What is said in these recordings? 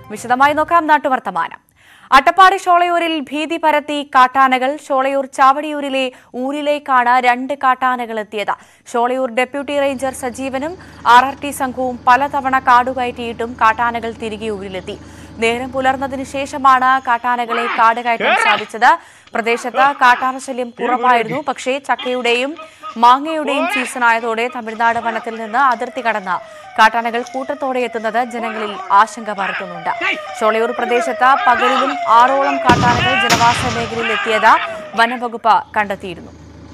വിശദമായി നോക്കാം നാട്ടുവർത്തമാനം അട്ടപ്പാടി ഷോളയൂരിൽ ഭീതി പരത്തി കാട്ടാനകൾ ഷോളയൂർ ചാവടിയൂരിലെ ഊരിലേക്കാണ് രണ്ട് കാട്ടാനകൾ എത്തിയത് ഷോളയൂർ ഡെപ്യൂട്ടി റേഞ്ചർ സജീവനും ആർ ആർ ടി സംഘവും പലതവണ കാടുകയറ്റിയിട്ടും കാട്ടാനകൾ തിരികെ ഊരിലെത്തി നേരം പുലർന്നതിന് ശേഷമാണ് കാട്ടാനകളെ കാട് കയറ്റാൻ സാധിച്ചത് പ്രദേശത്ത് കാട്ടാന ശല്യം കുറവായിരുന്നു പക്ഷേ ചക്കയുടെയും മാങ്ങയുടെയും സീസൺ ആയതോടെ തമിഴ്നാട് വനത്തിൽ നിന്ന് അതിർത്തി കടന്ന് കാട്ടാനകൾ കൂട്ടത്തോടെ എത്തുന്നത് ജനങ്ങളിൽ ആശങ്ക പരത്തുന്നുണ്ട് ഷോളയൂർ പ്രദേശത്ത് പകലിലും ആറോളം കാട്ടാനകൾ ജനവാസ മേഖലയിൽ എത്തിയത് വനംവകുപ്പ് കണ്ടെത്തിയിരുന്നു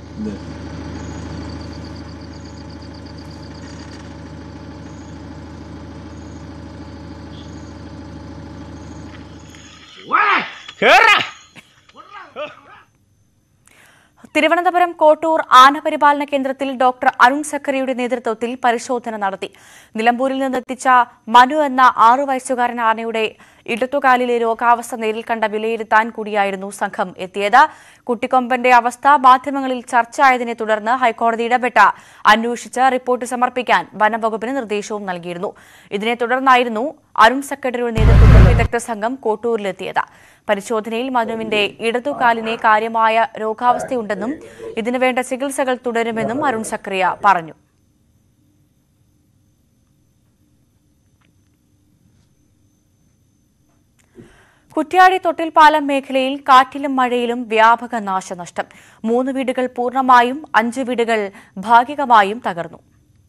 തിരുവനന്തപുരം കോട്ടൂർ ആനപരിപാലന കേന്ദ്രത്തിൽ ഡോക്ടർ അരുൺ സക്കറിയുടെ നേതൃത്വത്തിൽ പരിശോധന നടത്തി നിലമ്പൂരിൽ നിന്നെത്തിച്ച മനു എന്ന ആറു വയസ്സുകാരൻ ആനയുടെ ഇടത്തുകാലിലെ രോഗാവസ്ഥ നേരിൽ കണ്ട വിലയിരുത്താൻ കൂടിയായിരുന്നു സംഘം എത്തിയത് കുട്ടിക്കൊമ്പന്റെ അവസ്ഥ മാധ്യമങ്ങളിൽ ചർച്ചയായതിനെ തുടർന്ന് ഹൈക്കോടതി ഇടപെട്ട അന്വേഷിച്ച് റിപ്പോർട്ട് സമർപ്പിക്കാൻ വനംവകുപ്പിന് നിർദ്ദേശവും നൽകിയിരുന്നു ഇതിനെ തുടർന്നായിരുന്നു അരുൺ സെക്രട്ടറിയുടെ നേതൃത്വത്തിൽ വിദഗ്ധ സംഘം കോട്ടൂരിലെത്തിയത് പരിശോധനയിൽ മനുവിന്റെ ഇടതുകാലിനെ കാര്യമായ രോഗാവസ്ഥയുണ്ടെന്നും ഇതിനുവേണ്ട ചികിത്സകൾ തുടരുമെന്നും അരുൺ സക്രിയ പറഞ്ഞു കുറ്റ്യാടി തൊട്ടിൽപ്പാലം മേഖലയിൽ കാറ്റിലും മഴയിലും വ്യാപക നാശനഷ്ടം മൂന്ന് വീടുകൾ പൂർണ്ണമായും അഞ്ച് വീടുകൾ ഭാഗികമായും തകർന്നു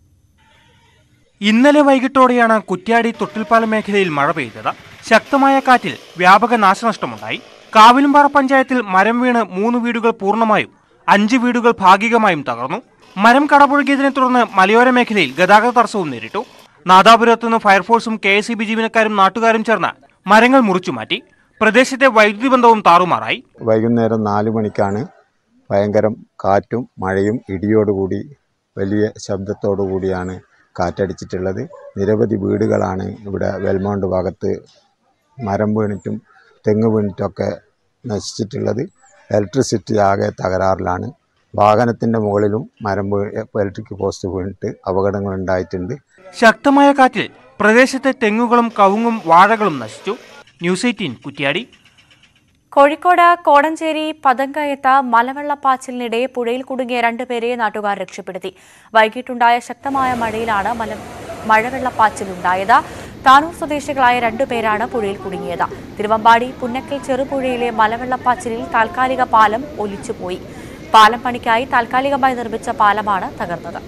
ഇന്നലെ വൈകിട്ടോടെയാണ് കുറ്റ്യാടി തൊട്ടിൽപ്പാലം മേഖലയിൽ മഴ പെയ്തത് ശക്തമായ കാറ്റിൽ വ്യാപക നാശനഷ്ടമുണ്ടായി കാവിലുംപാറ പഞ്ചായത്തിൽ മരം വീണ് മൂന്ന് വീടുകൾ പൂർണ്ണമായും അഞ്ച് വീടുകൾ ഭാഗികമായും തകർന്നു മരം കടപുഴകിയതിനെ തുടർന്ന് മലയോര മേഖലയിൽ ഗതാഗത തടസ്സവും നേരിട്ടു നാദാപുരത്തു നിന്ന് ഫയർഫോഴ്സും കെ എസ് ജീവനക്കാരും നാട്ടുകാരും ചേർന്ന് മരങ്ങൾ മുറിച്ചു മാറ്റി പ്രദേശത്തെ വൈദ്യുതി ബന്ധവും താറുമാറായി വൈകുന്നേരം നാല് മണിക്കാണ് ഭയങ്കരം കാറ്റും മഴയും ഇടിയോടുകൂടി വലിയ ശബ്ദത്തോടു കൂടിയാണ് കാറ്റടിച്ചിട്ടുള്ളത് നിരവധി വീടുകളാണ് ഇവിടെ വെൽമൗണ്ട് ഭാഗത്ത് മരം വീണിട്ടും തെങ്ങ് വീണിട്ടൊക്കെ നശിച്ചിട്ടുള്ളത് ഇലക്ട്രിസിറ്റി ആകെ തകരാറിലാണ് വാഹനത്തിൻ്റെ മുകളിലും മരം വീ ഇലക്ട്രിക് പോസ്റ്റ് വീണിട്ട് അപകടങ്ങൾ ഉണ്ടായിട്ടുണ്ട് ശക്തമായ കാറ്റിൽ പ്രദേശത്തെ തെങ്ങുകളും കവുങ്ങും വാഴകളും നശിച്ചു ന്യൂസ് എയ്റ്റീൻ കുറ്റ്യാടി കോഴിക്കോട് കോടഞ്ചേരി പതങ്കയത്ത് മലവെള്ളപ്പാച്ചിലിനിടെ പുഴയിൽ കുടുങ്ങിയ രണ്ടുപേരെ നാട്ടുകാർ രക്ഷപ്പെടുത്തി വൈകിട്ടുണ്ടായ ശക്തമായ മഴയിലാണ് മല മഴവെള്ളപ്പാച്ചിലുണ്ടായത് താനൂർ സ്വദേശികളായ രണ്ടുപേരാണ് പുഴയിൽ കുടുങ്ങിയത് തിരുവമ്പാടി പുന്നക്കൽ ചെറുപുഴയിലെ മലവെള്ളപ്പാച്ചിലിൽ താൽക്കാലിക പാലം ഒലിച്ചുപോയി പാലം പണിക്കായി താൽക്കാലികമായി നിർമ്മിച്ച പാലമാണ് തകർന്നത്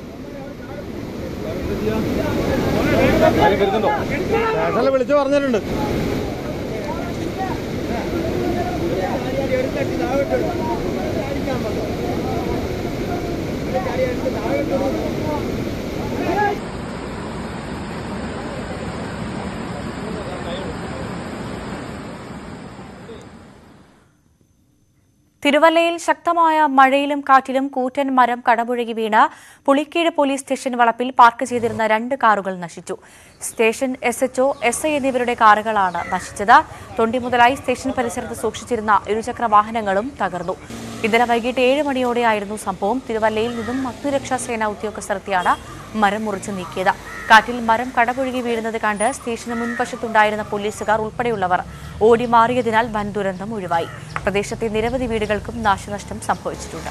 വിളിച്ചു പറഞ്ഞിട്ടുണ്ട് തിരുവല്ലയിൽ ശക്തമായ മഴയിലും കാറ്റിലും കൂറ്റൻ മരം കടപുഴകി വീണ് പുളിക്കീട് പോലീസ് സ്റ്റേഷൻ വളപ്പിൽ പാർക്ക് ചെയ്തിരുന്ന രണ്ട് കാറുകൾ നശിച്ചു station S H O S I എന്നിവരുടെ കാറുകളാണ് നശിച്ചത് തൊണ്ടി മുതലായി സ്റ്റേഷൻ പരിസരത്ത് സൂക്ഷിച്ചിരുന്ന ഇരുചക്ര വാഹനങ്ങളും തകർന്നു ഇന്നലെ വൈകിട്ട് ഏഴ് മണിയോടെയായിരുന്നു സംഭവം തിരുവല്ലയിൽ നിന്നും അഗ്നിരക്ഷാ സേന ഉദ്യോഗസ്ഥരെത്തിയാണ് മരം മുറിച്ചു നീക്കിയത് കാറ്റിൽ മരം കടപുഴകി വീഴുന്നത് കണ്ട് സ്റ്റേഷന് മുൻവശത്തുണ്ടായിരുന്ന പോലീസുകാർ ഉൾപ്പെടെയുള്ളവർ ഓടി മാറിയതിനാൽ വൻ ദുരന്തം ഒഴിവായി പ്രദേശത്തെ നിരവധി വീടുകൾക്കും നാശനഷ്ടം സംഭവിച്ചിട്ടുണ്ട്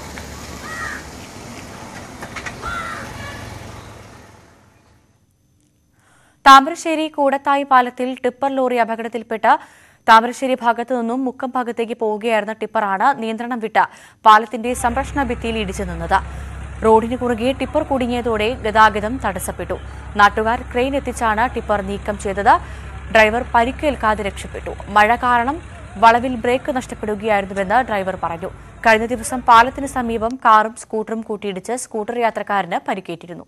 താമരശ്ശേരി കൂടത്തായി പാലത്തിൽ ടിപ്പർ ലോറി അപകടത്തിൽപ്പെട്ട് താമരശ്ശേരി ഭാഗത്തു നിന്നും മുക്കം ഭാഗത്തേക്ക് പോവുകയായിരുന്ന ടിപ്പറാണ് നിയന്ത്രണം വിട്ട് പാലത്തിന്റെ സംരക്ഷണ ഭിത്തിയിൽ ഇടിച്ചു നിന്നത് റോഡിന് കുറുകെ ടിപ്പർ കുടുങ്ങിയതോടെ ഗതാഗതം തടസ്സപ്പെട്ടു നാട്ടുകാർ ക്രെയിൻ എത്തിച്ചാണ് ടിപ്പർ നീക്കം ചെയ്തത് ഡ്രൈവർ പരിക്കേൽക്കാതെ രക്ഷപ്പെട്ടു മഴ കാരണം വളവിൽ ബ്രേക്ക് നഷ്ടപ്പെടുകയായിരുന്നുവെന്ന് ഡ്രൈവർ പറഞ്ഞു കഴിഞ്ഞ ദിവസം പാലത്തിന് സമീപം കാറും സ്കൂട്ടറും കൂട്ടിയിടിച്ച് സ്കൂട്ടർ യാത്രക്കാരന് പരിക്കേറ്റിരുന്നു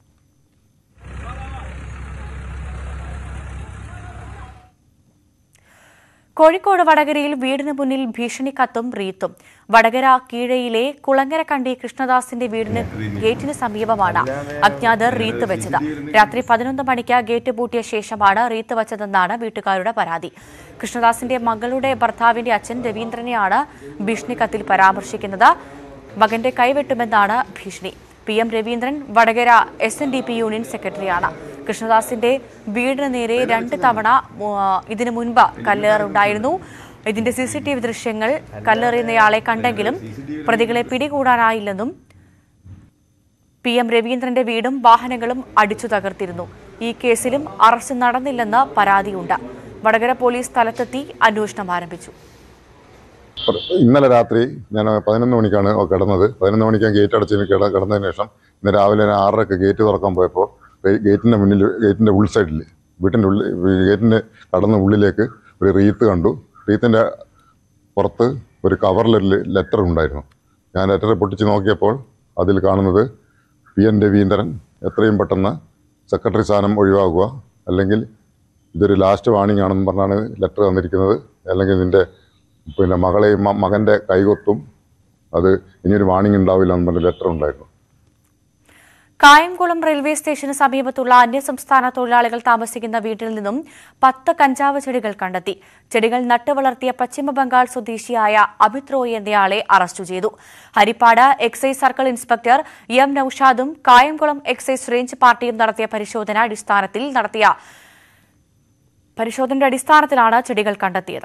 കോഴിക്കോട് വടകരയിൽ വീടിന് മുന്നിൽ ഭീഷണി കത്തും റീത്തും വടകര കീഴയിലെ കുളങ്ങരക്കണ്ടി കൃഷ്ണദാസിന്റെ വീടിന് ഗേറ്റിന് സമീപമാണ് അജ്ഞാതർ റീത്ത് വെച്ചത് രാത്രി പതിനൊന്ന് മണിക്ക് ഗേറ്റ് പൂട്ടിയ ശേഷമാണ് റീത്ത് വെച്ചതെന്നാണ് വീട്ടുകാരുടെ പരാതി കൃഷ്ണദാസിന്റെ മകളുടെ ഭർത്താവിന്റെ അച്ഛൻ രവീന്ദ്രനെയാണ് ഭീഷണി കത്തിൽ പരാമർശിക്കുന്നത് മകന്റെ കൈവെട്ടുമെന്നാണ് ഭീഷണി P M Raveendran Vadakara S N D P union സെക്രട്ടറിയാണ് കൃഷ്ണദാസിന്റെ വീടിന് നേരെ രണ്ട് തവണ ആ, ഇതിനു മുൻപ് കല്ലേറുണ്ടായിരുന്നു ഇതിന്റെ സി സി ടി വി ദൃശ്യങ്ങൾ കല്ലെറിയുന്നയാളെ കണ്ടെങ്കിലും പ്രതികളെ പിടികൂടാനായില്ലെന്നും പി എം രവീന്ദ്രന്റെ വീടും വാഹനങ്ങളും അടിച്ചു തകർത്തിരുന്നു ഈ കേസിലും അറസ്റ്റ് നടന്നില്ലെന്ന് പരാതിയുണ്ട് വടകര പോലീസ് സ്ഥലത്തെത്തി അന്വേഷണം ആരംഭിച്ചു ഇന്നലെ രാത്രി ഞാൻ പതിനൊന്ന് മണിക്കാണ് കിടന്നത് പതിനൊന്ന് മണിക്ക് ഞാൻ ഗേറ്റ് അടച്ച് കിട കിടന്നതിന് ശേഷം ഇന്ന് രാവിലെ ഞാൻ ആറരക്ക് ഗേറ്റ് തുറക്കാൻ പോയപ്പോൾ ഗേറ്റിൻ്റെ മുന്നിൽ ഗേറ്റിൻ്റെ ഉൾ സൈഡിൽ വീട്ടിൻ്റെ ഉള്ളിൽ ഗേറ്റിൻ്റെ കടന്ന ഉള്ളിലേക്ക് ഒരു റീത്ത് കണ്ടു റീത്തിൻ്റെ പുറത്ത് ഒരു കവറിലൊരു ലെറ്റർ ഉണ്ടായിരുന്നു ഞാൻ ലെറ്റർ പൊട്ടിച്ച് നോക്കിയപ്പോൾ അതിൽ കാണുന്നത് പി എൻ രവീന്ദ്രൻ എത്രയും പെട്ടെന്ന് സെക്രട്ടറി സ്ഥാനം ഒഴിവാക്കുക അല്ലെങ്കിൽ ഇതൊരു ലാസ്റ്റ് വാണിംഗ് ആണെന്ന് പറഞ്ഞാണ് ലെറ്റർ തന്നിരിക്കുന്നത് അല്ലെങ്കിൽ നിൻ്റെ പിന്നെ മകളെയും മ- മകൻ്റെ കൈകൊത്തും അത് ഇനിയൊരു വാണിംഗ് ഉണ്ടാവില്ല എന്ന് പറഞ്ഞ ലെറ്റർ ഉണ്ടായിരുന്നു കായംകുളം റെയിൽവേ സ്റ്റേഷന് സമീപത്തുള്ള അന്യസംസ്ഥാന തൊഴിലാളികൾ താമസിക്കുന്ന വീട്ടിൽ നിന്നും പത്ത് കഞ്ചാവ് ചെടികൾ കണ്ടെത്തി ചെടികൾ നട്ടുവളർത്തിയ പശ്ചിമബംഗാൾ സ്വദേശിയായ അമിത് റോയ് എന്നയാളെ അറസ്റ്റ് ചെയ്തു Harippad excise circle inspector M നൌഷാദും കായംകുളം എക്സൈസ് റേഞ്ച് പാർട്ടിയും നടത്തിയ പരിശോധന അടിസ്ഥാനത്തിൽ നടത്തിയ പരിശോധനയുടെ അടിസ്ഥാനത്തിലാണ് ചെടികൾ കണ്ടെത്തിയത്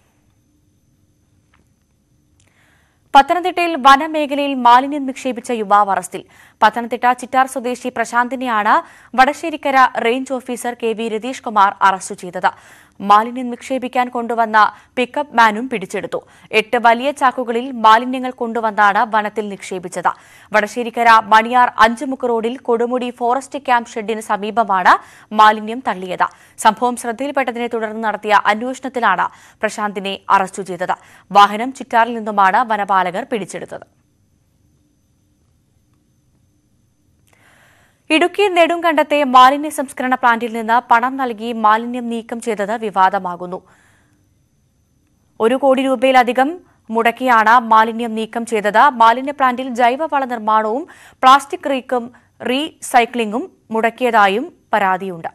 പത്തനംതിട്ടയിൽ വനമേഖലയിൽ മാലിന്യം നിക്ഷേപിച്ച യുവാവ് അറസ്റ്റിൽ പത്തനംതിട്ട ചിറ്റാർ സ്വദേശി പ്രശാന്തിനെയാണ് Vadasserikkara range officer K V Ratheesh Kumar arrest ചെയ്തത് മാലിന്യം നിക്ഷേപിക്കാൻ കൊണ്ടുവന്ന പിക്കപ്പ് വാനും പിടിച്ചെടുത്തു എട്ട് വലിയ ചാക്കുകളിൽ മാലിന്യങ്ങൾ കൊണ്ടുവന്നാണ് വനത്തിൽ നിക്ഷേപിച്ചത് വടശ്ശേരിക്കര മണിയാർ അഞ്ചുമുക്ക് റോഡിൽ കൊടുമുടി ഫോറസ്റ്റ് ക്യാമ്പ് ഷെഡിന് സമീപമാണ് മാലിന്യം തള്ളിയത് സംഭവം ശ്രദ്ധയിൽപ്പെട്ടതിനെ തുടർന്ന് നടത്തിയ അന്വേഷണത്തിലാണ് പ്രശാന്തിനെ അറസ്റ്റ് ചെയ്തത് വാഹനം ചിറ്റാറിൽ നിന്നുമാണ് വനപാലകർ പിടിച്ചെടുത്തത് ഇടുക്കി നെടുങ്കണ്ടത്തെ മാലിന്യ സംസ്കരണ പ്ലാന്റിൽ നിന്ന് പണം നൽകി മാലിന്യം നീക്കം ചെയ്തത് വിവാദമാകുന്നു ഒരു കോടി രൂപയിലധികം മുടക്കിയാണ് മാലിന്യം നീക്കം ചെയ്തത് മാലിന്യ പ്ലാന്റിൽ ജൈവവള നിർമ്മാണവും പ്ലാസ്റ്റിക് റീക്കും റീസൈക്ലിംഗും മുടക്കിയതായും പരാതിയുണ്ട്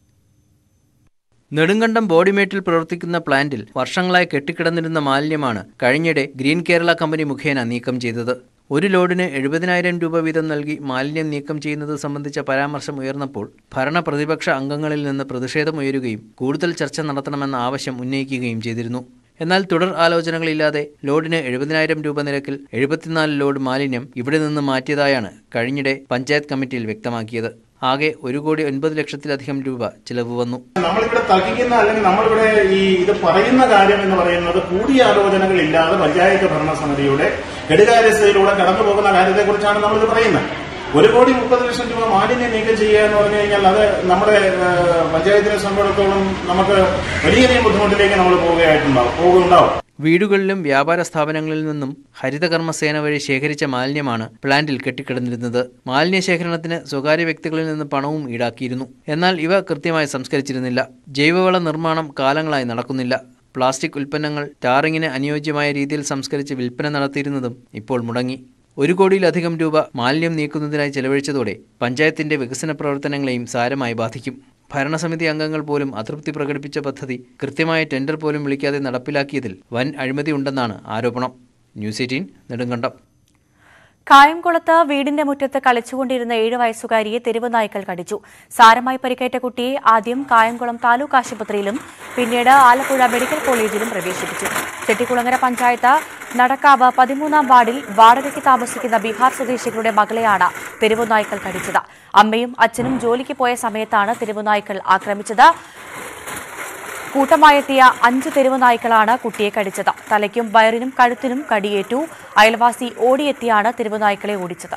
നെടുങ്കണ്ടം ബോഡിമേട്ടിൽ പ്രവർത്തിക്കുന്ന പ്ലാന്റിൽ വർഷങ്ങളായി കെട്ടിക്കിടന്നിരുന്ന മാലിന്യമാണ് കഴിഞ്ഞിടെ ഗ്രീൻ കേരള കമ്പനി മുഖേന നീക്കം ചെയ്തത് ഒരു ലോഡിന് എഴുപതിനായിരം രൂപ വീതം നൽകി മാലിന്യം നീക്കം ചെയ്യുന്നത് സംബന്ധിച്ച പരാമർശം ഉയർന്നപ്പോൾ ഭരണ പ്രതിപക്ഷ അംഗങ്ങളിൽ നിന്ന് പ്രതിഷേധമുയരുകയും കൂടുതൽ ചർച്ച നടത്തണമെന്ന ആവശ്യം ഉന്നയിക്കുകയും ചെയ്തിരുന്നു എന്നാൽ തുടർ ആലോചനകളില്ലാതെ ലോഡിന് എഴുപതിനായിരം രൂപ നിരക്കിൽ എഴുപത്തിനാല് ലോഡ് മാലിന്യം ഇവിടെ നിന്ന് മാറ്റിയതായാണ് കഴിഞ്ഞിടെ പഞ്ചായത്ത് കമ്മിറ്റിയിൽ വ്യക്തമാക്കിയത് ആകെ ഒരു കോടി ഒൻപത് ലക്ഷത്തിലധികം രൂപ ചിലവ് വന്നു നമ്മളിവിടെ തർക്കിക്കുന്ന അല്ലെങ്കിൽ നമ്മളിവിടെ ഈ ഇത് പറയുന്ന കാര്യം എന്ന് പറയുന്നത് കൂടിയാലോചനകളില്ലാതെ പഞ്ചായത്ത് ഭരണസമിതിയുടെ ഘടികാരസ്ഥയിലൂടെ കടന്നു പോകുന്ന കാര്യത്തെക്കുറിച്ചാണ് നമ്മളിത് പറയുന്നത് ഒരു കോടി മുപ്പത് ലക്ഷം രൂപ മാലിന്യം നീക്കം ചെയ്യുക എന്ന് പറഞ്ഞു കഴിഞ്ഞാൽ അത് നമ്മുടെ ഏഹ്, പഞ്ചായത്തിനെ സംബന്ധിച്ചിടത്തോളം നമുക്ക് വലിയധികം ബുദ്ധിമുട്ടിലേക്ക് നമ്മൾ പോവുകയായിട്ടുണ്ടാവും പോകുന്നുണ്ടാവും വീടുകളിലും വ്യാപാര സ്ഥാപനങ്ങളിൽ നിന്നും ഹരിതകർമ്മസേന വഴി ശേഖരിച്ച മാലിന്യമാണ് പ്ലാന്റിൽ കെട്ടിക്കിടന്നിരുന്നത് മാലിന്യ ശേഖരണത്തിന് സ്വകാര്യ വ്യക്തികളിൽ നിന്ന് പണവും ഈടാക്കിയിരുന്നു എന്നാൽ ഇവ കൃത്യമായി സംസ്കരിച്ചിരുന്നില്ല ജൈവവള നിർമ്മാണം കാലങ്ങളായി നടക്കുന്നില്ല പ്ലാസ്റ്റിക് ഉൽപ്പന്നങ്ങൾ ടാറിങ്ങിന് അനുയോജ്യമായ രീതിയിൽ സംസ്കരിച്ച് വിൽപ്പന നടത്തിയിരുന്നതും ഇപ്പോൾ മുടങ്ങി ഒരു കോടിയിലധികം രൂപ മാലിന്യം നീക്കുന്നതിനായി ചെലവഴിച്ചതോടെ പഞ്ചായത്തിന്റെ വികസന പ്രവർത്തനങ്ങളെയും സാരമായി ബാധിക്കും ഭരണസമിതി അംഗങ്ങൾ പോലും അതൃപ്തി പ്രകടിപ്പിച്ച പദ്ധതി കൃത്യമായ ടെൻഡർ പോലും വിളിക്കാതെ നടപ്പിലാക്കിയതിൽ വൻ അഴിമതിയുണ്ടെന്നാണ് ആരോപണം ന്യൂസ് എയ്റ്റീൻ നെടുങ്കണ്ടം കായംകുളത്ത് വീടിന്റെ മുറ്റത്ത് കളിച്ചുകൊണ്ടിരുന്ന ഏഴ് വയസ്സുകാരിയെ തെരുവ് നായ്ക്കൾ കടിച്ചു സാരമായി പരിക്കേറ്റ കുട്ടിയെ ആദ്യം കായംകുളം താലൂക്ക് ആശുപത്രിയിലും പിന്നീട് ആലപ്പുഴ മെഡിക്കൽ കോളേജിലും പ്രവേശിപ്പിച്ചു ചെട്ടിക്കുളങ്ങര പഞ്ചായത്ത് നടക്കാവ് പതിമൂന്നാം വാർഡിൽ വാടകയ്ക്ക് താമസിക്കുന്ന ബീഹാർ സ്വദേശികളുടെ മകളെയാണ് തെരുവ് നായ്ക്കൾ കടിച്ചത് അമ്മയും അച്ഛനും ജോലിക്ക് പോയ സമയത്താണ് തെരുവ് നായ്ക്കൾ ആക്രമിച്ചത് കൂട്ടമായെത്തിയ അഞ്ച് തെരുവ് നായ്ക്കളാണ് കുട്ടിയെ കടിച്ചത് തലയ്ക്കും വയറിനും കഴുത്തിനും കടിയേറ്റു അയൽവാസി ഓടിയെത്തിയാണ് തെരുവ് നായ്ക്കളെ ഓടിച്ചത്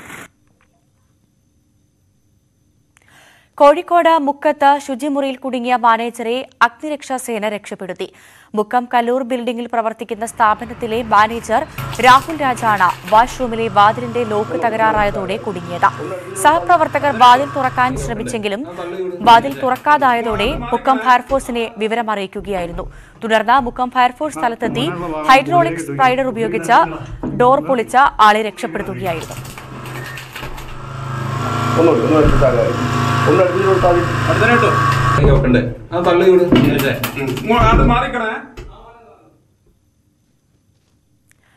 കോഴിക്കോട് മുക്കത്ത് ശുചിമുറിയിൽ കുടുങ്ങിയ മാനേജറെ അഗ്നിരക്ഷാസേന രക്ഷപ്പെടുത്തി മുക്കം കല്ലൂർ ബിൽഡിംഗിൽ പ്രവർത്തിക്കുന്ന സ്ഥാപനത്തിലെ മാനേജർ രാഹുൽ രാജാണ് വാഷ്റൂമിലെ വാതിലിന്റെ ലോക്ക് തകരാറായതോടെ കുടുങ്ങിയത് സഹപ്രവർത്തകർ വാതിൽ തുറക്കാൻ ശ്രമിച്ചെങ്കിലും വാതിൽ തുറക്കാതായതോടെ മുക്കം ഫയർഫോഴ്സിനെ വിവരം അറിയിക്കുകയായിരുന്നു തുടർന്ന് മുക്കം ഫയർഫോഴ്സ് സ്ഥലത്തെത്തി ഹൈഡ്രോളിക് സ്പ്രൈഡർ ഉപയോഗിച്ച് ഡോർ പൊളിച്ച ആളെ രക്ഷപ്പെടുത്തുകയായിരുന്നു വെക്കണ്ടേ ആ തള്ളി വിട് അത് മാറിക്കണേ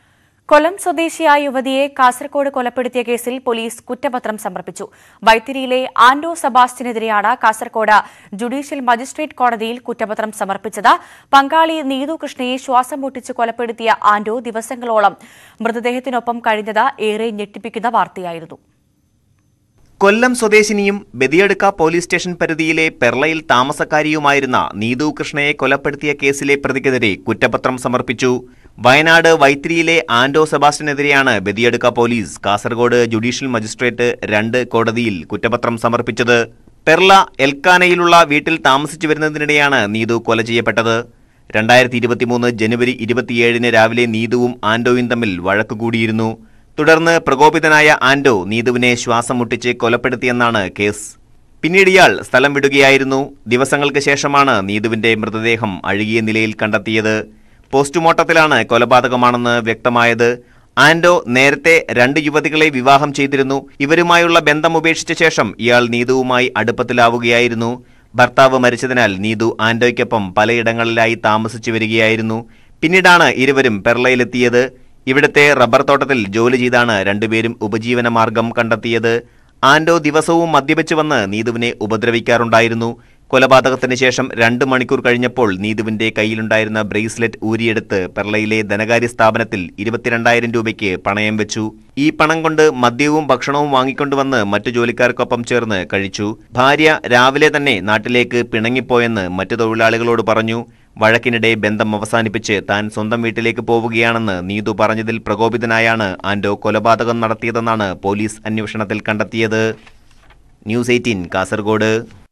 കൊല്ലം സ്വദേശിയായ യുവതിയെ കാസർകോട് കൊലപ്പെടുത്തിയ കേസിൽ പോലീസ് കുറ്റപത്രം സമർപ്പിച്ചു വൈത്തിരിയിലെ ആൻഡോ സെബാസ്റ്റ്യനെതിരെയാണ് കാസർകോട് ജുഡീഷ്യൽ മജിസ്ട്രേറ്റ് കോടതിയിൽ കുറ്റപത്രം സമർപ്പിച്ചത് പങ്കാളി നീതു കൃഷ്ണയെ ശ്വാസം മുട്ടിച്ച് കൊലപ്പെടുത്തിയ ആൻഡോ ദിവസങ്ങളോളം മൃതദേഹത്തിനൊപ്പം കഴിഞ്ഞത് ഏറെ ഞെട്ടിപ്പിക്കുന്ന വാർത്തയായിരുന്നു കൊല്ലം സ്വദേശിനിയും ബദിയടുക്ക പോലീസ് സ്റ്റേഷൻ പരിധിയിലെ പെർളയിൽ താമസക്കാരിയുമായിരുന്ന നീതു കൃഷ്ണയെ കൊലപ്പെടുത്തിയ കേസിലെ പ്രതിക്കെതിരെ കുറ്റപത്രം സമർപ്പിച്ചു വയനാട് വൈത്തിരിയിലെ ആൻഡോ സെബാസ്റ്റ്യനെതിരെയാണ് Badiyadka police Kasaragod judicial magistrate രണ്ട് കോടതിയിൽ കുറ്റപത്രം സമർപ്പിച്ചത് പെർള എൽക്കാനയിലുള്ള വീട്ടിൽ താമസിച്ചു വരുന്നതിനിടെയാണ് നീതു കൊല ചെയ്യപ്പെട്ടത് രണ്ടായിരത്തി ഇരുപത്തിമൂന്ന് ജനുവരി ഇരുപത്തിയേഴിന് രാവിലെ നീതുവും ആൻഡോയും തമ്മിൽ വഴക്കുകൂടിയിരുന്നു തുടർന്ന് പ്രകോപിതനായ ആൻഡോ നീതുവിനെ ശ്വാസം മുട്ടിച്ച് കൊലപ്പെടുത്തിയെന്നാണ് കേസ് പിന്നീട് ഇയാൾ സ്ഥലം വിടുകയായിരുന്നു ദിവസങ്ങൾക്ക് ശേഷമാണ് നീതുവിന്റെ മൃതദേഹം അഴുകിയ നിലയിൽ കണ്ടെത്തിയത് പോസ്റ്റ്മോർട്ടത്തിലാണ് കൊലപാതകമാണെന്ന് വ്യക്തമായത് ആൻഡോ നേരത്തെ രണ്ട് യുവതികളെ വിവാഹം ചെയ്തിരുന്നു ഇവരുമായുള്ള ബന്ധം ഉപേക്ഷിച്ച ശേഷം ഇയാൾ നീതുവുമായി അടുപ്പത്തിലാവുകയായിരുന്നു ഭർത്താവ് മരിച്ചതിനാൽ നീതു ആൻഡോയ്ക്കൊപ്പം പലയിടങ്ങളിലായി താമസിച്ചു വരികയായിരുന്നു പിന്നീടാണ് ഇരുവരും പെർളയിലെത്തിയത് ഇവിടുത്തെ റബ്ബർ തോട്ടത്തിൽ ജോലി ചെയ്താണ് രണ്ടുപേരും ഉപജീവന മാർഗം കണ്ടെത്തിയത് ആൻഡോ ദിവസവും മദ്യപിച്ചു വന്ന് നീതുവിനെ ഉപദ്രവിക്കാറുണ്ടായിരുന്നു കൊലപാതകത്തിന് ശേഷം രണ്ട് മണിക്കൂർ കഴിഞ്ഞപ്പോൾ നീതുവിന്റെ കയ്യിലുണ്ടായിരുന്ന ബ്രേസ്ലെറ്റ് ഊരിയെടുത്ത് പെർളയിലെ ധനകാര്യ സ്ഥാപനത്തിൽ ഇരുപത്തിരണ്ടായിരം രൂപയ്ക്ക് പണയം വെച്ചു ഈ പണം കൊണ്ട് മദ്യവും ഭക്ഷണവും വാങ്ങിക്കൊണ്ടുവന്ന് മറ്റു ജോലിക്കാർക്കൊപ്പം ചേർന്ന് കഴിച്ചു ഭാര്യ രാവിലെ തന്നെ നാട്ടിലേക്ക് പിണങ്ങിപ്പോയെന്ന് മറ്റു തൊഴിലാളികളോട് പറഞ്ഞു വഴക്കിനിടെ ബന്ധം അവസാനിപ്പിച്ച് താൻ സ്വന്തം വീട്ടിലേക്ക് പോവുകയാണെന്ന് നീതു പറഞ്ഞതിൽ പ്രകോപിതനായാണ് ആൻഡോ കൊലപാതകം നടത്തിയതെന്നാണ് പോലീസ് അന്വേഷണത്തിൽ കണ്ടെത്തിയത് ന്യൂസ് എയ്റ്റീൻ കാസർഗോഡ്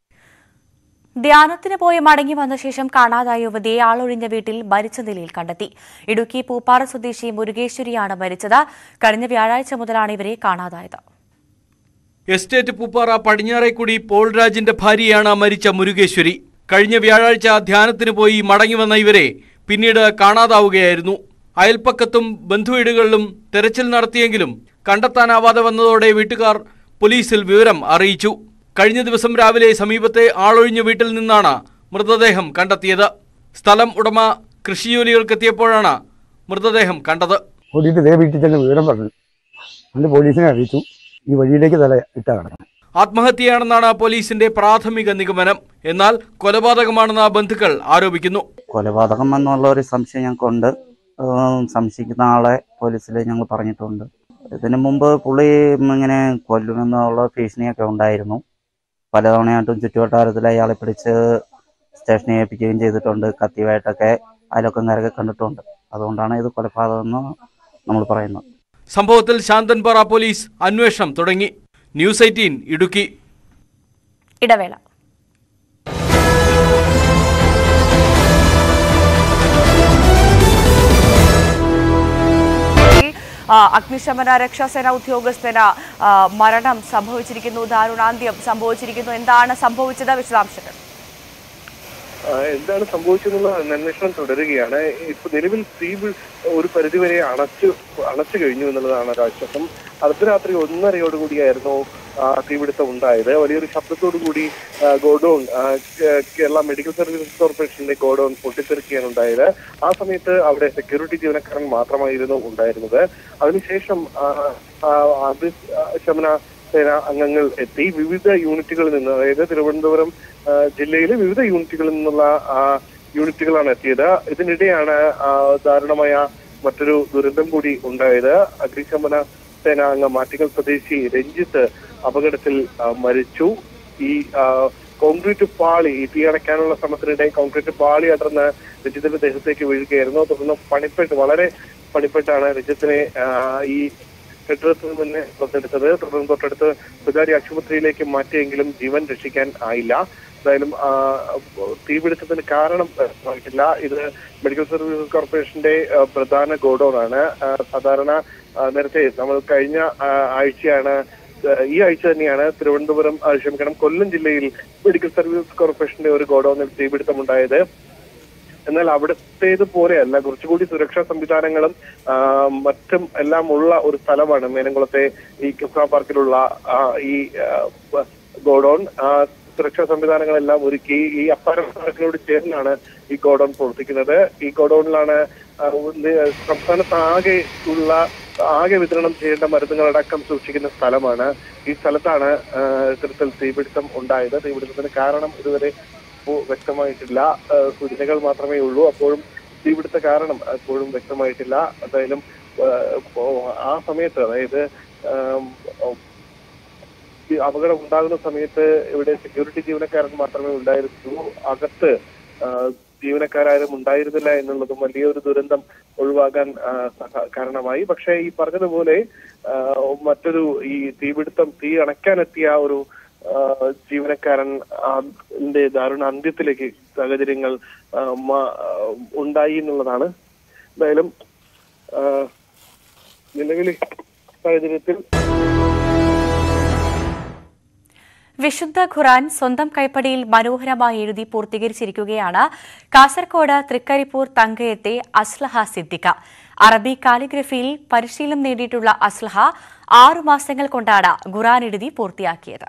ധ്യാനത്തിന് പോയി മടങ്ങി വന്ന ശേഷം കാണാതായ യുവതിയെ ആളൊഴിഞ്ഞ വീട്ടിൽ മരിച്ച നിലയിൽ കണ്ടെത്തി ഇടുക്കി പൂപ്പാറ സ്വദേശി മുരുകേശ്വരിയാണ് മരിച്ചത് കഴിഞ്ഞ വ്യാഴാഴ്ച മുതലാണ് ഇവരെ കാണാതായത് എസ്റ്റേറ്റ് പൂപ്പാറ പടിഞ്ഞാറേക്കുടി പോൾ രാജിന്റെ ഭാര്യയാണ് മരിച്ച മുരുകേശ്വരി കഴിഞ്ഞ വ്യാഴാഴ്ച ധ്യാനത്തിന് പോയി മടങ്ങി വന്ന ഇവരെ പിന്നീട് കാണാതാവുകയായിരുന്നു അയൽപ്പക്കത്തും ബന്ധുവീടുകളിലും തെരച്ചിൽ നടത്തിയെങ്കിലും കണ്ടെത്താനാവാതെ വന്നതോടെ വീട്ടുകാർ പോലീസിൽ വിവരം അറിയിച്ചു കഴിഞ്ഞ ദിവസം രാവിലെ സമീപത്തെ ആളൊഴിഞ്ഞ വീട്ടിൽ നിന്നാണ് മൃതദേഹം കണ്ടെത്തിയത് സ്ഥലം ഉടമ കൃഷിജോലികൾക്കെത്തിയപ്പോഴാണ് മൃതദേഹം കണ്ടത് ഓടിയിട്ട് ഇതേ വീട്ടിൽ ചെന്ന് വിവരം പറഞ്ഞു അന്ന് പോലീസിനെ അറിയിച്ചു ഈ വഴിയിലേക്ക് തല ഇട്ടാ കിടക്കണം ആത്മഹത്യയാണെന്നാണ് പോലീസിന്റെ പ്രാഥമിക നിഗമനം എന്നാൽ കൊലപാതകമാണെന്ന് ബന്ധുക്കൾ ആരോപിക്കുന്നു കൊലപാതകം എന്നുള്ള ഒരു സംശയം ഞങ്ങൾക്കുണ്ട് ഏഹ് സംശയിക്കുന്ന ആളെ പോലീസിൽ ഞങ്ങൾ പറഞ്ഞിട്ടുണ്ട് ഇതിനു മുമ്പ് പുള്ളി ഇങ്ങനെ കൊല്ലുമെന്നുള്ള ഭീഷണിയൊക്കെ ഉണ്ടായിരുന്നു പലതവണയായിട്ടും ചുറ്റുവട്ടാരത്തിൽ അയാളെ പിടിച്ച് സ്റ്റേഷനിൽ ഏൽപ്പിക്കുകയും ചെയ്തിട്ടുണ്ട് കത്തിയുമായിട്ടൊക്കെ അയലൊക്കംകാരൊക്കെ കണ്ടിട്ടുണ്ട് അതുകൊണ്ടാണ് ഇത് കൊലപാതകം എന്ന് നമ്മൾ പറയുന്നത് സംഭവത്തിൽ ശാന്തൻപാറ പോലീസ് അന്വേഷണം തുടങ്ങി ന്യൂസ് എയ്റ്റീൻ ഇടുക്കി ഇടവേള ആ, അഗ്നിശമന രക്ഷാസേന ഉദ്യോഗസ്ഥന് ആ, മരണം സംഭവിച്ചിരിക്കുന്നു ദാരുണാന്ത്യം സംഭവിച്ചിരിക്കുന്നു എന്താണ് സംഭവിച്ചത് വിശദാംശങ്ങൾ ആ, എന്താണ് സംഭവിച്ചതെന്നുള്ള അന്വേഷണം തുടരുകയാണ് ഇപ്പൊ നിലവിൽ തീ വി- ഒരു പരിധിവരെ അണച്ചു അണച്ചു കഴിഞ്ഞു എന്നുള്ളതാണ് ഒരു ആശ്വാസം അർദ്ധരാത്രി ഒന്നരയോടുകൂടിയായിരുന്നു ആ, തീപിടുത്തം ഉണ്ടായത് വലിയൊരു ശബ്ദത്തോടു കൂടി ആ, ഗോഡൌൺ ആ, കേ- കേരള മെഡിക്കൽ സർവീസസ് കോർപ്പറേഷന്റെ ഗോഡൌൺ പൊട്ടിത്തെറിക്കുകയാണ് ഉണ്ടായത് ആ സമയത്ത് അവിടെ സെക്യൂരിറ്റി ജീവനക്കാരൻ മാത്രമായിരുന്നു ഉണ്ടായിരുന്നത് അതിനുശേഷം ആ, ആ, അത് ശമന സേന അംഗങ്ങൾ എത്തി വിവിധ യൂണിറ്റുകളിൽ നിന്ന് അതായത് തിരുവനന്തപുരം ആ, ജില്ലയിലെ വിവിധ യൂണിറ്റുകളിൽ നിന്നുള്ള ആ, യൂണിറ്റുകളാണ് എത്തിയത് ഇതിനിടെയാണ് ആ, ദാരുണമായ മറ്റൊരു ദുരന്തം കൂടി ഉണ്ടായത് അഗ്നിശമന സേന അംഗം മാറ്റിക്കൽ സ്വദേശി രഞ്ജിത്ത് അപകടത്തിൽ ആ, മരിച്ചു ഈ ആ, കോൺക്രീറ്റ് പാളി ഈ തീ അടയ്ക്കാനുള്ള ശ്രമത്തിനിടെ കോൺക്രീറ്റ് പാളി അടർന്ന് രഞ്ജിത്തിന്റെ ദേഹത്തേക്ക് വീഴുകയായിരുന്നു തുടർന്ന് പണിപ്പെട്ട് വളരെ പണിപ്പെട്ടാണ് രഞ്ജിത്തിനെ ആ, ഈ കെട്ടിടത്തിൽ നിന്ന് തന്നെ പുറത്തെടുത്തത് തുടർന്ന് തൊട്ടടുത്ത് സ്വകാര്യ ആശുപത്രിയിലേക്ക് മാറ്റിയെങ്കിലും ജീവൻ രക്ഷിക്കാൻ ആയില്ല എന്തായാലും ആ, തീപിടുത്തത്തിന് കാരണം വ്യക്തമായിട്ടില്ല ഇത് മെഡിക്കൽ സർവീസസ് കോർപ്പറേഷന്റെ ആ, പ്രധാന ഗോഡൌൺ ആണ് ആ, സാധാരണ ആ, നേരത്തെ നമ്മൾ കഴിഞ്ഞ ആ, ആഴ്ചയാണ് ആ, ഈ ആഴ്ച തന്നെയാണ് തിരുവനന്തപുരം ആ, ക്ഷമിക്കണം കൊല്ലം ജില്ലയിൽ മെഡിക്കൽ സർവീസസ് കോർപ്പറേഷന്റെ ഒരു ഗോഡൌണിൽ തീപിടുത്തമുണ്ടായത് എന്നാൽ അവിടത്തേത് പോലെയല്ല കുറച്ചുകൂടി സുരക്ഷാ സംവിധാനങ്ങളും ആ, മറ്റും എല്ലാം ഉള്ള ഒരു സ്ഥലമാണ് മേനംകുളത്തെ ഈ കൃഷ്ണ പാർക്കിലുള്ള ആ, ഈ ആ, ഗോഡൌൺ ആ, സുരക്ഷാ സംവിധാനങ്ങളെല്ലാം ഒരുക്കി ഈ അപ്പാരങ്ങളോട് ചേർന്നാണ് ഈ ഗോഡൌൺ പ്രവർത്തിക്കുന്നത് ഈ ഗോഡൌണിലാണ് ആ, ഉള്ള- സംസ്ഥാനത്ത് ആകെ ഉള്ള ആകെ വിതരണം ചെയ്യേണ്ട മരുന്നുകളടക്കം സൂക്ഷിക്കുന്ന സ്ഥലമാണ് ഈ സ്ഥലത്താണ് ആ, ഇത്തരത്തിൽ തീപിടുത്തം ഉണ്ടായത് തീപിടുത്തത്തിന് കാരണം ഇതുവരെ ഇപ്പോ വ്യക്തമായിട്ടില്ല ആ, സൂചനകൾ മാത്രമേ ഉള്ളൂ അപ്പോഴും തീപിടുത്ത കാരണം അപ്പോഴും വ്യക്തമായിട്ടില്ല എന്തായാലും ആ, ഇപ്പോ ആ സമയത്ത് അതായത് ആം, ഈ അപകടം ഉണ്ടാകുന്ന സമയത്ത് ഇവിടെ സെക്യൂരിറ്റി ജീവനക്കാരൻ മാത്രമേ ഉണ്ടായിരുന്നുള്ളൂ അകത്ത് ആ, ജീവനക്കാരും ഉണ്ടായിരുന്നില്ല എന്നുള്ളതും വലിയൊരു ദുരന്തം ഒഴിവാക്കാൻ ആ, സഹ- കാരണമായി പക്ഷേ ഈ പറഞ്ഞതുപോലെ ആ, മറ്റൊരു ഈ തീപിടുത്തം തീ അണയ്ക്കാനെത്തിയ ഒരു ആ, ജീവനക്കാരൻ ആ, ന്റെ ദാരുണ അന്ത്യത്തിലേക്ക് സാഹചര്യങ്ങൾ ആ, മ- ആ, ഉണ്ടായി എന്നുള്ളതാണ് എന്തായാലും ആ, നിലവിലെ സാഹചര്യത്തിൽ വിശുദ്ധ ഖുറാൻ സ്വന്തം കൈപ്പടിയിൽ മനോഹരമായി എഴുതി പൂർത്തീകരിച്ചിരിക്കുകയാണ് കാസർകോട് തൃക്കരിപ്പൂർ തങ്കയത്തെ അസ്ലഹ സിദ്ദിഖ അറബി കാലിഗ്രഫിയിൽ പരിശീലനം നേടിയിട്ടുള്ള അസ്ലഹ ആറു മാസങ്ങൾ കൊണ്ടാണ് ഖുറാൻ എഴുതി പൂർത്തിയാക്കിയത്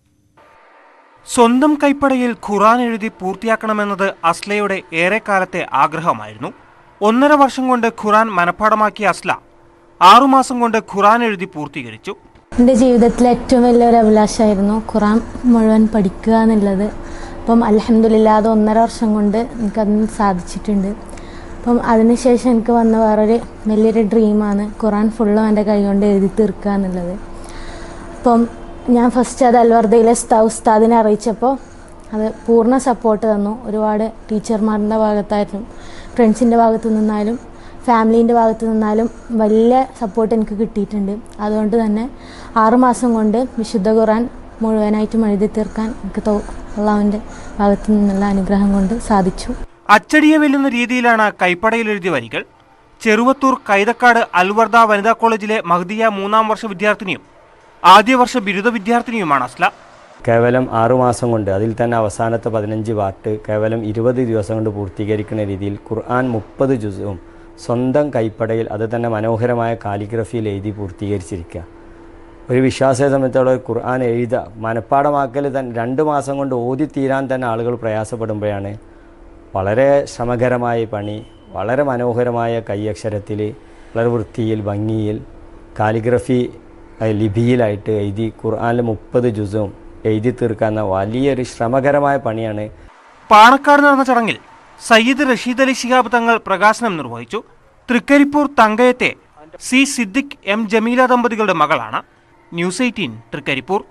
സ്വന്തം കൈപ്പടയിൽ ഖുറാൻ എഴുതി പൂർത്തിയാക്കണമെന്നത് അസ്ലയുടെ ഏറെക്കാലത്തെ ആഗ്രഹമായിരുന്നു ഒന്നര വർഷം കൊണ്ട് ഖുറാൻ മനഃപ്പാടമാക്കിയ അസ്ല ആറുമാസം കൊണ്ട് ഖുറാൻ എഴുതി പൂർത്തീകരിച്ചു എൻ്റെ ജീവിതത്തിലെ ഏറ്റവും വലിയൊരു അഭിലാഷമായിരുന്നു ഖുറാൻ മുഴുവൻ പഠിക്കുക എന്നുള്ളത് അപ്പം അലഹമില്ല അത് ഒന്നര വർഷം കൊണ്ട് എനിക്കതിന് സാധിച്ചിട്ടുണ്ട് അപ്പം അതിനുശേഷം എനിക്ക് വന്ന വേറൊരു വലിയൊരു ഡ്രീമാണ് ഖുറാൻ ഫുള്ളും എൻ്റെ കൈ കൊണ്ട് എഴുതി തീർക്കുക എന്നുള്ളത് അപ്പം ഞാൻ ഫസ്റ്റ് അത് അൽവർദയിലെ ഉസ്താ- ഉസ്താദിനെ അറിയിച്ചപ്പോൾ അത് പൂർണ്ണ സപ്പോർട്ട് തന്നു ഒരുപാട് ടീച്ചർമാരുടെ ഭാഗത്തായിട്ടും ഫ്രണ്ട്സിൻ്റെ ഭാഗത്തു നിന്നാലും ഫാമിലീൻ്റെ ഭാഗത്തു നിന്നാലും വലിയ സപ്പോർട്ട് എനിക്ക് കിട്ടിയിട്ടുണ്ട് അതുകൊണ്ട് തന്നെ ആറുമാസം കൊണ്ട് വിശുദ്ധ ഖുറാൻ മുഴുവനായിട്ടും എഴുതി തീർക്കാൻ എനിക്ക് തോ അള്ളാഹുവിൻ്റെ ഭാഗത്തു നിന്നുള്ള അനുഗ്രഹം കൊണ്ട് സാധിച്ചു അച്ചടിയെ വെല്ലുന്ന രീതിയിലാണ് കൈപ്പടയിൽ എഴുതിയ വരികൾ ചെറുവത്തൂർ കൈതക്കാട് അൽവർദ വനിതാ കോളേജിലെ മഹദിയ മൂന്നാം വർഷ വിദ്യാർത്ഥിനിയും ആദ്യ വർഷ ബിരുദ വിദ്യാർത്ഥിനിയുമാണ് അസ്ല കേവലം ആറുമാസം കൊണ്ട് അതിൽ തന്നെ അവസാനത്തെ പതിനഞ്ച് പാർട്ട് കേവലം ഇരുപത് ദിവസം കൊണ്ട് പൂർത്തീകരിക്കുന്ന രീതിയിൽ ഖുർആൻ മുപ്പത് ജുസും സ്വന്തം കൈപ്പടയിൽ അത് തന്നെ മനോഹരമായ കാലിഗ്രഫിയിൽ എഴുതി പൂർത്തീകരിച്ചിരിക്കുക ഒരു വിശ്വാസിയെ സംബന്ധിച്ചോളം ഖുർആൻ എഴുതുക മനഃപ്പാടമാക്കൽ തന്നെ രണ്ട് മാസം കൊണ്ട് ഓതി തീരാൻ തന്നെ ആളുകൾ പ്രയാസപ്പെടുമ്പോഴാണ് വളരെ ശ്രമകരമായ പണി വളരെ മനോഹരമായ കൈയക്ഷരത്തിൽ വളരെ വൃത്തിയിൽ ഭംഗിയിൽ കാലിഗ്രഫി അഹ് ലിപിയിലായിട്ട് എഴുതി ഖുർആനിൽ മുപ്പത് ജുസും എഴുതി തീർക്കാവുന്ന വലിയൊരു ശ്രമകരമായ പണിയാണ് പാണക്കാട് നടന്ന ചടങ്ങിൽ സയ്യിദ് റഷീദ് അലി ശിഹാബ് തങ്ങൾ പ്രകാശനം നിർവഹിച്ചു തൃക്കരിപ്പൂർ തങ്കയത്തെ സി സിദ്ദിഖ് എം ജമീല ദമ്പതികളുടെ മകളാണ് ന്യൂസ് എയ്റ്റീൻ തൃക്കരിപ്പൂർ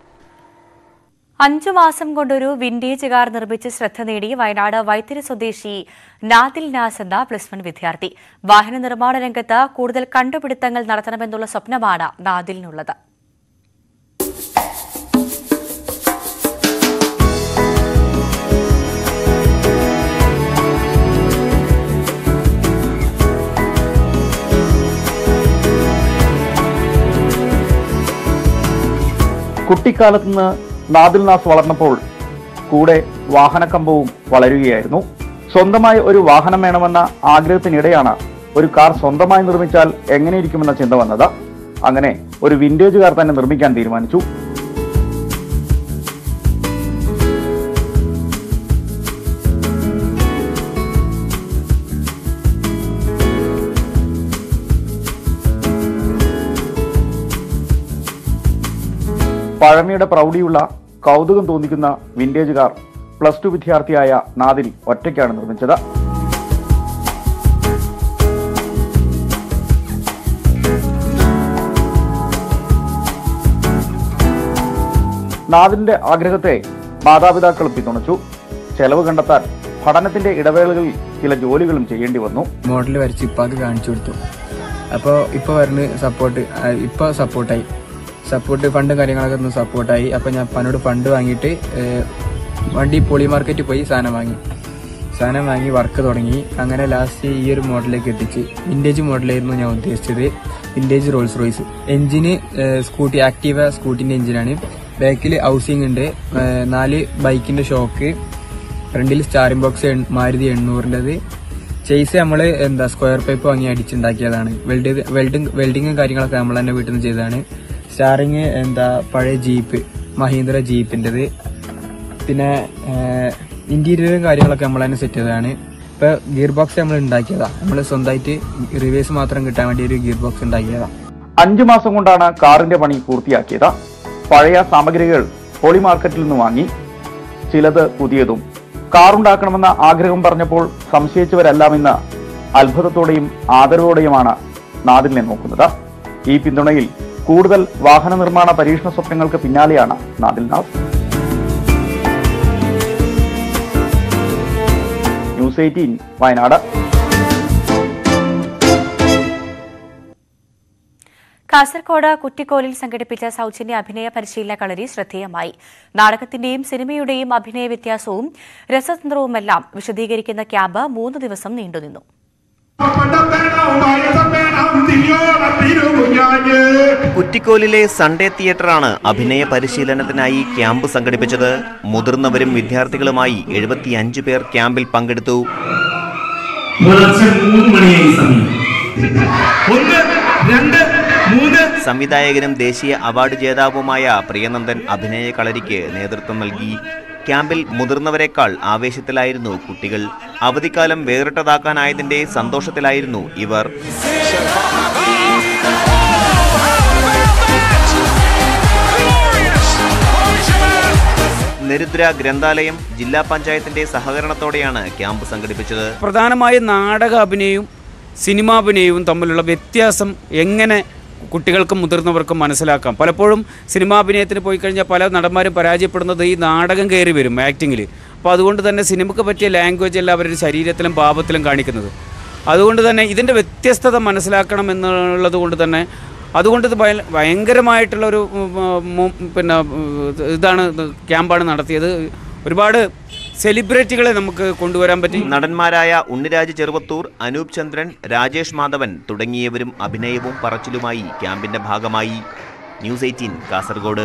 അഞ്ചു മാസം കൊണ്ടൊരു വിന്റേജ് കാർ നിർമ്മിച്ച് ശ്രദ്ധ നേടി വയനാട് വൈത്തിരി സ്വദേശി നാദിൽ നാസ് എന്ന പ്ലസ് വൺ വിദ്യാർത്ഥി വാഹന നിർമ്മാണ രംഗത്ത് കൂടുതൽ കണ്ടുപിടുത്തങ്ങൾ നടത്തണമെന്നുള്ള സ്വപ്നമാണ് നാദിലിനുള്ളത് കുട്ടിക്കാലത്ത് നിന്ന് നാദിൽ നാസ് വളർന്നപ്പോൾ കൂടെ വാഹനക്കമ്പവും വളരുകയായിരുന്നു സ്വന്തമായി ഒരു വാഹനം വേണമെന്ന ആഗ്രഹത്തിനിടെയാണ് ഒരു കാർ സ്വന്തമായി നിർമ്മിച്ചാൽ എങ്ങനെയിരിക്കുമെന്ന ചിന്ത വന്നത് അങ്ങനെ ഒരു വിന്റേജ് കാർ തന്നെ നിർമ്മിക്കാൻ തീരുമാനിച്ചു പഴമയുടെ പ്രൗഢിയുള്ള കൗതുകം തോന്നിക്കുന്ന വിന്റേജ് കാർ പ്ലസ് ടു വിദ്യാർത്ഥിയായ നാദിൽ ഒറ്റയ്ക്കാണ് നിർമ്മിച്ചത് നാദിന്റെ ആഗ്രഹത്തെ മാതാപിതാക്കൾ പിന്തുണച്ചു ചെലവ് കണ്ടെത്താൻ പഠനത്തിന്റെ ഇടവേളകളിൽ ചില ജോലികളും ചെയ്യേണ്ടി വന്നു മോഡൽ വരച്ച് ഇപ്പം അത് കാണിച്ചു കൊടുത്തു അപ്പോൾ ഇപ്പോൾ വരുന്ന സപ്പോർട്ട് ഇപ്പോൾ സപ്പോർട്ടായി സപ്പോർട്ട് ഫണ്ടും കാര്യങ്ങളൊക്കെ ഒന്ന് സപ്പോർട്ടായി അപ്പോൾ ഞാൻ പനോട് ഫണ്ട് വാങ്ങിയിട്ട് ഏഹ്, വണ്ടി പോളി മാർക്കറ്റിൽ പോയി സാധനം വാങ്ങി സാധനം വാങ്ങി വർക്ക് തുടങ്ങി അങ്ങനെ ലാസ്റ്റ് ഈ ഒരു മോഡലിലേക്ക് എത്തിച്ച് വിൻറ്റേജ് മോഡലായിരുന്നു ഞാൻ ഉദ്ദേശിച്ചത് വിൻറ്റേജ് റോൾസ് റോയ്സ് എഞ്ചിന് സ്കൂട്ടി ആക്റ്റീവ സ്കൂട്ടിൻ്റെ എഞ്ചിനാണ് ബാക്കിൽ ഹൗസിംഗ് ഉണ്ട് ഏഹ്, നാല് ബൈക്കിൻ്റെ ഷോക്ക് ഫ്രണ്ടിൽ സ്റ്റാറിംഗ് ബോക്സ് മാരുതി എണ്ണൂറിൻ്റെത് ചെയ്സ് നമ്മൾ എന്താ സ്ക്വയർ പൈപ്പ് വാങ്ങി അടിച്ചുണ്ടാക്കിയതാണ് വെൽഡ് വെൽഡിങ് വെൽഡിങ്ങും കാര്യങ്ങളൊക്കെ നമ്മൾ തന്നെ വീട്ടിൽ നിന്ന് ചെയ്തതാണ് സ്റ്റാറിങ് എന്താ പഴയ ജീപ്പ് മഹീന്ദ്ര ജീപ്പിൻ്റെത് പിന്നെ ഇന്റീരിയറും കാര്യങ്ങളൊക്കെ നമ്മൾ തന്നെ സെറ്റ് ചെയ്തതാണ് ഇപ്പൊ ഗിയർ ബോക്സ് നമ്മൾ ഉണ്ടാക്കിയതാ നമ്മൾ സ്വന്തമായിട്ട് റിവേഴ്സ് മാത്രം കിട്ടാൻ വേണ്ടി ഒരു ഗിയർ ബോക്സ് ഉണ്ടാക്കിയതാ അഞ്ചു മാസം കൊണ്ടാണ് കാറിന്റെ പണി പൂർത്തിയാക്കിയത് പഴയ സാമഗ്രികൾ പോളി മാർക്കറ്റിൽ നിന്ന് വാങ്ങി ചിലത് പുതിയതും കാറുണ്ടാക്കണമെന്ന ആഗ്രഹം പറഞ്ഞപ്പോൾ സംശയിച്ചവരെല്ലാം ഇന്ന് അത്ഭുതത്തോടെയും ആദരവോടെയുമാണ് നാദിലിനെ നോക്കുന്നത് ഈ പിന്തുണയിൽ കൂടുതൽ വാഹന നിർമ്മാണ പരീക്ഷണ സ്വപ്നങ്ങൾക്ക് പിന്നാലെയാണ് നാദിൽ നാഥ് ന്യൂസ് എയ്റ്റീൻ വയനാട് കാസർകോട് കുറ്റിക്കോലിൽ സംഘടിപ്പിച്ച സൗജന്യ അഭിനയ പരിശീലന കളരി ശ്രദ്ധേയമായി നാടകത്തിന്റെയും സിനിമയുടെയും അഭിനയ വ്യത്യാസവും രസതന്ത്രവുമെല്ലാം വിശദീകരിക്കുന്ന ക്യാമ്പ് മൂന്ന് ദിവസം നീണ്ടുനിന്നു കുറ്റിക്കോലിലെ സൺഡേ തിയേറ്ററാണ് അഭിനയ പരിശീലനത്തിനായി ക്യാമ്പ് സംഘടിപ്പിച്ചത് മുതിർന്നവരും വിദ്യാർത്ഥികളുമായി എഴുപത്തിയഞ്ച് പേർ ക്യാമ്പിൽ പങ്കെടുത്തു പുലർച്ചെ മൂന്ന് മണിയായി സമയം ഒന്ന് രണ്ട് മൂന്ന് സംവിധായകനും ദേശീയ അവാർഡ് ജേതാവുമായ പ്രിയനന്ദൻ അഭിനയ കളരിക്ക് നേതൃത്വം നൽകി ക്യാമ്പിൽ മുതിർന്നവരെക്കാൾ ആവേശത്തിലായിരുന്നു കുട്ടികൾ അവധിക്കാലം വേറിട്ടതാക്കാനായതിന്റെ സന്തോഷത്തിലായിരുന്നു ഇവർ നെരുദ്ര ഗ്രന്ഥാലയം ജില്ലാ പഞ്ചായത്തിന്റെ സഹകരണത്തോടെയാണ് ക്യാമ്പ് സംഘടിപ്പിച്ചത് പ്രധാനമായും നാടക അഭിനയവും സിനിമാഭിനയവും തമ്മിലുള്ള വ്യത്യാസം എങ്ങനെ കുട്ടികൾക്കും മുതിർന്നവർക്കും മനസ്സിലാക്കാം പലപ്പോഴും സിനിമാഭിനയത്തിന് പോയി കഴിഞ്ഞാൽ പല നടന്മാരും പരാജയപ്പെടുന്നത് ഈ നാടകം കയറി വരും ആക്ടിങ്ങിൽ അപ്പോൾ അതുകൊണ്ട് തന്നെ സിനിമയ്ക്ക് പറ്റിയ ലാംഗ്വേജ് അല്ല അവരുടെ ശരീരത്തിലും ഭാവത്തിലും കാണിക്കുന്നത് അതുകൊണ്ട് തന്നെ ഇതിൻ്റെ വ്യത്യസ്തത മനസ്സിലാക്കണം എന്നുള്ളത് കൊണ്ട് തന്നെ അതുകൊണ്ട് ഇത് ഭയ- ഭയങ്കരമായിട്ടുള്ള ഒരു ഉം, ഉം, പിന്നെ ഉം, ഇതാണ് ഇത് ക്യാമ്പാണ് നടത്തിയത് ഒരുപാട് സെലിബ്രിറ്റികളെ നമുക്ക് കൊണ്ടുവരാൻ പറ്റി നടന്മാരായ ഉണ്ണിരാജ് ചെറുവത്തൂർ അനൂപ് ചന്ദ്രൻ രാജേഷ് മാധവൻ തുടങ്ങിയവരും അഭിനയവും പറച്ചിലുമായി ക്യാമ്പിന്റെ ഭാഗമായി ന്യൂസ് എയ്റ്റീൻ കാസർഗോഡ്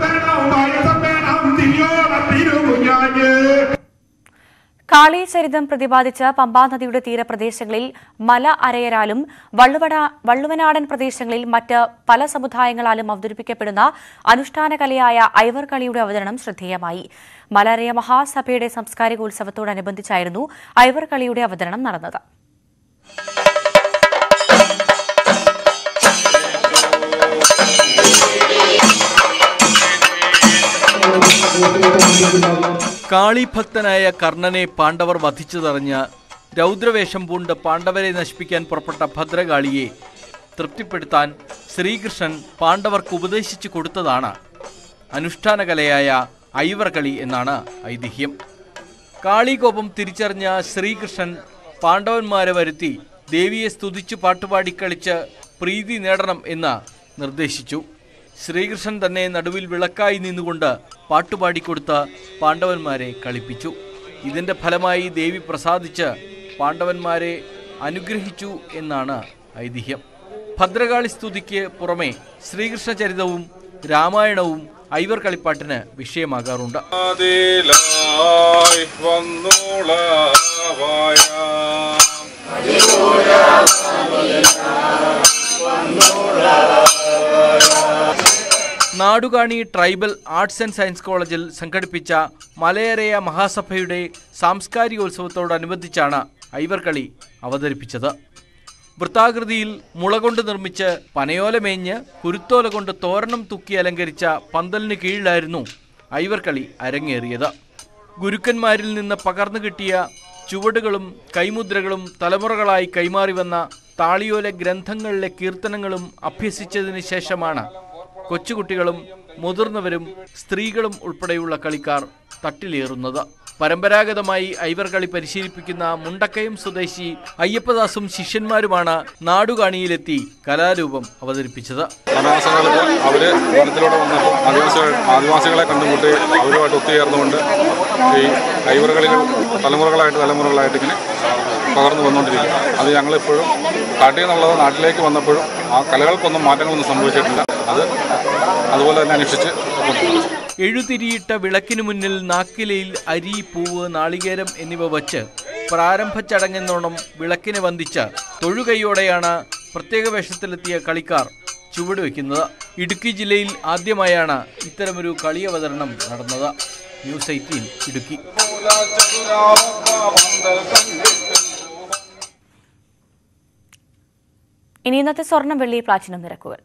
കാളീചരിതം പ്രതിപാദിച്ച് പമ്പാ നദിയുടെ തീരപ്രദേശങ്ങളിൽ മല അരയരാലും വള്ളുവട വള്ളുവനാടൻ പ്രദേശങ്ങളിൽ മറ്റ് പല സമുദായങ്ങളാലും അവതരിപ്പിക്കപ്പെടുന്ന അനുഷ്ഠാന കലയായ ഐവർ കളിയുടെ അവതരണം ശ്രദ്ധേയമായി മലരയ മഹാസഭയുടെ സാംസ്കാരികോത്സവത്തോടനുബന്ധിച്ചായിരുന്നു ഐവർ കളിയുടെ അവതരണം നടന്നത് കാളിഭക്തനായ കർണനെ പാണ്ഡവർ വധിച്ചതറിഞ്ഞ രൗദ്രവേഷം പൂണ്ട് പാണ്ഡവരെ നശിപ്പിക്കാൻ പുറപ്പെട്ട ഭദ്രകാളിയെ തൃപ്തിപ്പെടുത്താൻ ശ്രീകൃഷ്ണൻ പാണ്ഡവർക്ക് ഉപദേശിച്ചു കൊടുത്തതാണ് അനുഷ്ഠാന കലയായ ഐവർകളി എന്നാണ് ഐതിഹ്യം കാളികോപം തിരിച്ചറിഞ്ഞ ശ്രീകൃഷ്ണൻ പാണ്ഡവന്മാരെ വരുത്തി ദേവിയെ സ്തുതിച്ചു പാട്ടുപാടി കളിച്ച് പ്രീതി നേടണം എന്ന് നിർദ്ദേശിച്ചു ശ്രീകൃഷ്ണൻ തന്നെ നടുവിൽ വിളക്കായി നിന്നുകൊണ്ട് പാട്ടുപാടിക്കൊടുത്ത് പാണ്ഡവന്മാരെ കളിപ്പിച്ചു ഇതിന്റെ ഫലമായി ദേവി പ്രസാദിച്ച് പാണ്ഡവന്മാരെ അനുഗ്രഹിച്ചു എന്നാണ് ഐതിഹ്യം ഭദ്രകാളി സ്തുതിക്ക് പുറമെ ശ്രീകൃഷ്ണ ചരിതവും രാമായണവും ഐവർ കളിപ്പാട്ടിന് വിഷയമാകാറുണ്ട് അതിലായി വന്നോളാവായ Nadukani tribal arts and science കോളേജിൽ സംഘടിപ്പിച്ച മലയരയ മഹാസഭയുടെ സാംസ്കാരികോത്സവത്തോടനുബന്ധിച്ചാണ് ഐവർകളി അവതരിപ്പിച്ചത് വൃത്താകൃതിയിൽ മുളകൊണ്ട് നിർമ്മിച്ച് പനയോല മേഞ്ഞ് കുരുത്തോല കൊണ്ട് തോരണം തൂക്കി അലങ്കരിച്ച പന്തലിന് കീഴിലായിരുന്നു ഐവർകളി അരങ്ങേറിയത് ഗുരുക്കന്മാരിൽ നിന്ന് പകർന്നു കിട്ടിയ ചുവടുകളും കൈമുദ്രകളും തലമുറകളായി കൈമാറി വന്ന താളിയോല ഗ്രന്ഥങ്ങളിലെ കീർത്തനങ്ങളും അഭ്യസിച്ചതിന് ശേഷമാണ് കൊച്ചുകുട്ടികളും മുതിർന്നവരും സ്ത്രീകളും ഉൾപ്പെടെയുള്ള കളിക്കാർ തട്ടിലേറുന്നത് പരമ്പരാഗതമായി ഐവർ കളി പരിശീലിപ്പിക്കുന്ന മുണ്ടക്കയം സ്വദേശി അയ്യപ്പദാസും ശിഷ്യന്മാരുമാണ് നാടുകാണിയിലെത്തി കലാരൂപം അവതരിപ്പിച്ചത് വനവാസങ്ങൾക്ക് അവര് വനത്തിലൂടെ വന്നപ്പോൾ ആദിവാസികൾ ആദിവാസികളെ കണ്ടുമുട്ടി അവരുമായിട്ട് ഒത്തുചേർന്നുകൊണ്ട് ഈ ഐവറുകളികൾ തലമുറകളായിട്ട് തലമുറകളായിട്ട് ഇങ്ങനെ പകർന്നു വന്നുകൊണ്ടിരിക്കുക അത് ഞങ്ങളിപ്പോഴും കാട്ടിൽ നിന്നുള്ളത് നാട്ടിലേക്ക് വന്നപ്പോഴും ആ കലകൾക്കൊന്നും മാറ്റങ്ങളൊന്നും സംഭവിച്ചിട്ടില്ല അത് അതുപോലെ തന്നെ അന്വേഷിച്ച് കൊണ്ടുപോകും. എഴുതിരിയിട്ട വിളക്കിനു മുന്നിൽ നാക്കിലയിൽ അരി പൂവ് നാളികേരം എന്നിവ വച്ച് പ്രാരംഭ ചടങ്ങെന്നോണം വിളക്കിനെ വന്ദിച്ച് തൊഴുകൈയോടെയാണ് പ്രത്യേക വേഷത്തിലെത്തിയ കളിക്കാർ ചുവടുവെക്കുന്നത് ഇടുക്കി ജില്ലയിൽ ആദ്യമായാണ് ഇത്തരമൊരു കളി അവതരണം നടന്നത് ന്യൂസ് എയ്റ്റീൻ ഇടുക്കി ഇനി ഇന്നത്തെ സ്വർണം വെള്ളി പ്ലാറ്റിനം നിരക്കുകൾ